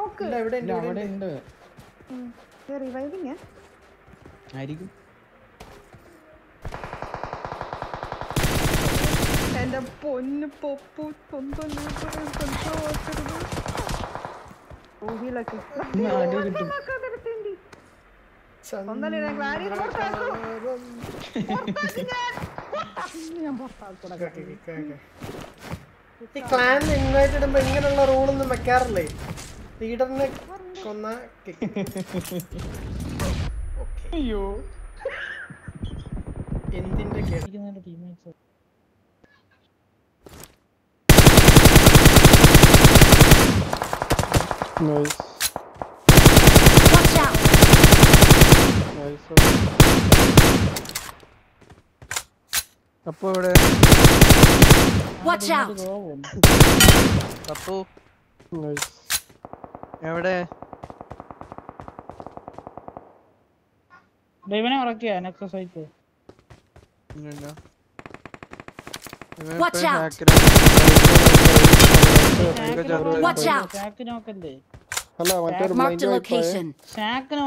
നോക്ക് ഇല്ല ഇവിടെ ഉണ്ട് ഇല്ല ഇവിടെ അവിടെ ഉണ്ട് ഉണ്ട് റിവൈവിങ് ആയിരിക്കും എന്റെ പൊന്ന് പൊപ്പു സ്വന്തം ഊഹിയിലൊക്കെ ഇന്ന് അടി കിട്ടും സ്വന്തം ഗ്ലാഡി പുറത്താക്കും ഞാൻ പുറത്താക്കും ഓക്കേ, ഓക്കേ, ഓക്കേ. ഈ ക്ലാൻ ഇൻവൈറ്റ് ഇടുമ്പോ ഇങ്ങനെയുള്ള റൂളൊന്നും വെക്കാറില്ലേ ലീഡറിനെ കൊന്ന kick. ഓക്കേ. അയ്യോ എന്തിന്റെ കേട് teammates Nice. Watch out! Nice. അപ്പൊ ഇവിടെ Watch out! അപ്പു നൈസ് എവിടെ ദൈവനെ ഉറക്കിയ നെക്സസൈറ്റ് ഇല്ലല്ലോ. Watch ഇവൻ out. ഇപ്പൊ hacker ആണ്. Watch out! ഷാക്ക് നോക്കല്ലേ അല്ല മറ്റൊരു Marked a blind white പോയെ. location. ഷാക്ക്